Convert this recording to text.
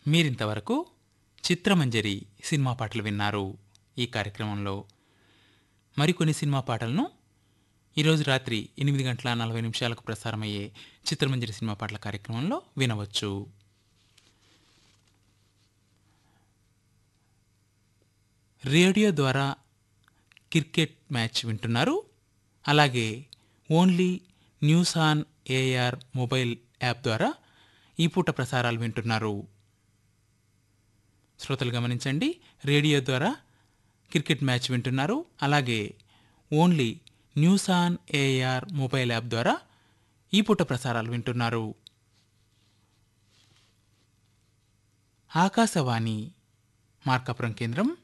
మీరింతవరకు చిత్రమంజరి సినిమా పాటలు విన్నారు ఈ కార్యక్రమంలో మరికొన్ని సినిమా పాటలను ఈరోజు రాత్రి ఎనిమిది గంటల నలభై నిమిషాలకు ప్రసారమయ్యే చిత్రమంజరి సినిమా పాటల కార్యక్రమంలో వినవచ్చు రేడియో ద్వారా క్రికెట్ మ్యాచ్ వింటున్నారు అలాగే only news on AIR mobile app ద్వారా ఈ పూట ప్రసారాలు వింటున్నారు శ్రోతలు గమనించండి రేడియో ద్వారా క్రికెట్ మ్యాచ్ వింటున్నారు అలాగే only news on AIR mobile app ద్వారా ఈ పూట ప్రసారాలు వింటున్నారు ఆకాశవాణి మార్కాపురం కేంద్రం